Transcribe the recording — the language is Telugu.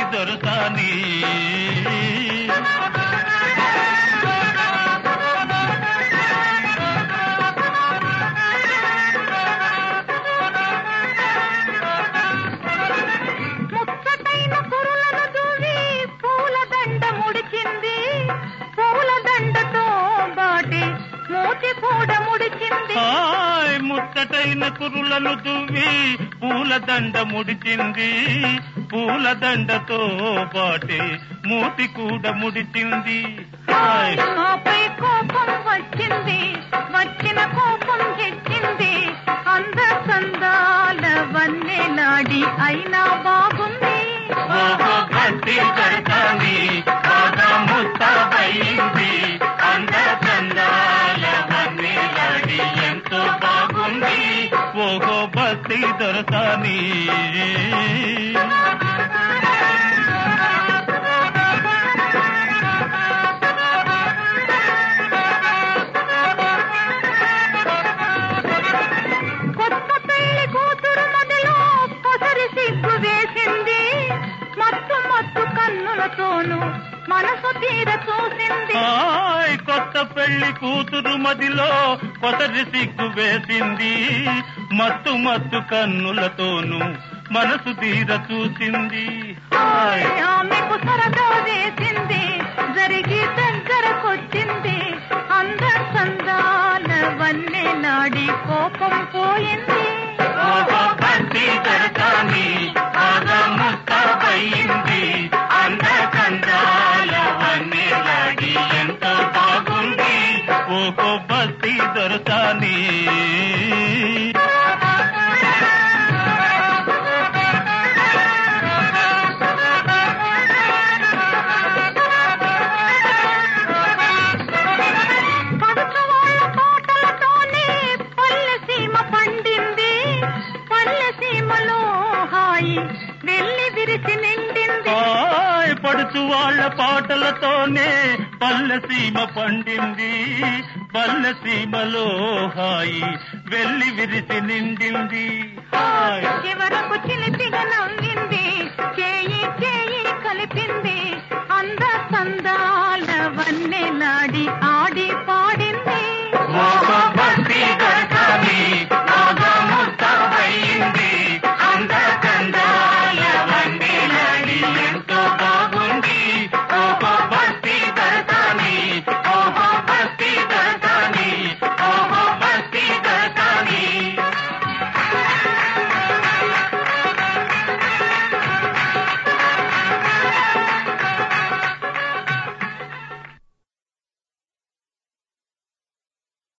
దొరసాని ముచ్చటైన కురులను దూవి పూలదండ ముడిచింది పూలదండతో బాటి మూతి కూడా ముడిచింది హాయ్ ముచ్చటైన కురులను దువ్వి పూలదండ ముడిచింది పూలదండతో పాటి మూతి కూడా ముడిచింది హాయ్ ఆపై కోపం వచ్చింది వచ్చిన కోపం హెచ్చింది అంద సందాల వన్నె నాడి అయినా బాగుంది ఓహో భక్తి దొరసాని బాగా ముస్తాబయింది అంద చందాల వన్నెలాడి ఎంతో బాగుంది ఓహో భక్తి దొరసాని కొత్త పెళ్లి కూతురు మదిలో పొసరి సిగ్గు వేసింది మత్తు మత్తు కన్నులతోనూ మనసు తీర చూసింది హాయ్ కొత్త పెళ్లి కూతురు మదిలో కొసరి సిగ్గు వేసింది మత్తు మత్తు కన్నులతోనూ మనసు తీర చూసింది హాయ్ ఆమెకు సరదా వేసింది జరిగి దగ్గరకొచ్చింది అంద సందాల వన్నె నాడి కోపం పోయింది ఓహో భక్తి దొరకాని బాగా ముస్తాబయింది అంద కందాల వన్నెలాడి ఎంతో బాగుంది ఓహో భక్తి దొరకాని పడుచువాళ్ళ తోటలతోనే పల్లె సీమ పండింది పల్లె సీమలో హాయి వెళ్ళి విరిసి నిండింది హాయ్ పడుచు వాళ్ళ పాటలతోనే పల్లె సీమ పండింది పల్లె సీమలో హాయి వెళ్ళి విరిసి నిండింది హాయ్ చివరకు చిలిపిగా నవ్వింది చేయి చేయి కలిపింది